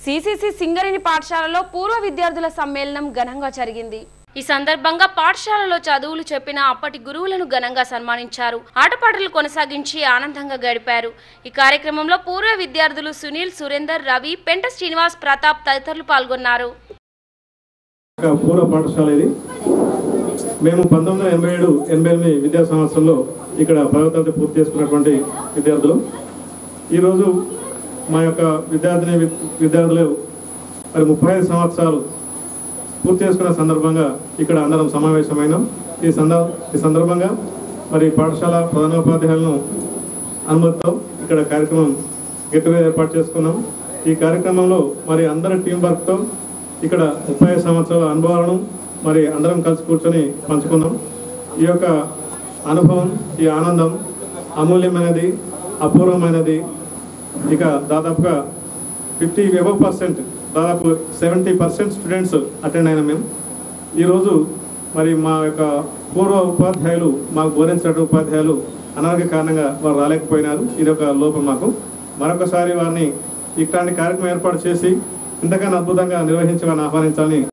CCC Singareni పాఠశాలలో పూర్వ విద్యార్థుల సమ్మేళనం ఘనంగా జరిగింది ఈ సందర్భంగా పాఠశాలలో చదువులు చెప్పిన అప్పటి గురువులను ఘనంగా సన్మానించారు ఆటపాటలు కొనసాగించి ఆనందంగా గడిపారు ఈ కార్యక్రమంలో పూర్వ విద్యార్థులు సునీల్ సురేందర్ రవి పెంట శ్రీనివాస్ ప్రతాప్ తదితరులు పాల్గొన్నారు ఒక పూర్వ పాఠశాల ఇది మేము పంతొమ్మిది వందల ఎనభై ఏడు ఎనభై ఎనిమిది విద్యా సంవత్సరంలో ఇక్కడ పదవ తరగతి పూర్తి చేసుకున్నటువంటి విద్యార్థులు ఈరోజు మా యొక్క విద్యార్థిని వి- విద్యార్థులు మరి ముప్పై ఐదు సంవత్సరాలు పూర్తి చేసుకున్న సందర్భంగా ఇక్కడ అందరం సమావేశమైనాం ఈ సందర్భ ఈ సందర్భంగా మరి పాఠశాల ప్రధానోపాధ్యాయులను అనుమతితో ఇక్కడ కార్యక్రమం గెట్ టుగెదర్ ఏర్పాటు చేసుకున్నాం ఈ కార్యక్రమంలో మరి అందరి టీం వర్క్తో ఇక్కడ ముప్పై ఐదు సంవత్సరాల అనుభవాలను మరి అందరం కలిసి కూర్చొని పంచుకున్నాం ఈ యొక్క అనుభవం ఈ ఆనందం అమూల్యమైనది అపూర్వమైనది ఇక దాదాపుగా ఫిఫ్టీ ఎబో పర్సెంట్ దాదాపు సెవెంటీ పర్సెంట్ స్టూడెంట్స్ అటెండ్ అయినా మేము ఈరోజు మరి మా యొక్క పూర్వ ఉపాధ్యాయులు మాకు బోధించినటువంటి ఉపాధ్యాయులు అనారోగ్య కారణంగా వారు రాలేకపోయినారు ఇది ఒక లోపం మాకు మరొకసారి వారిని ఇట్లాంటి కార్యక్రమం ఏర్పాటు చేసి ఇంతకన్నా అద్భుతంగా నిర్వహించి వారిని ఆహ్వానించాలని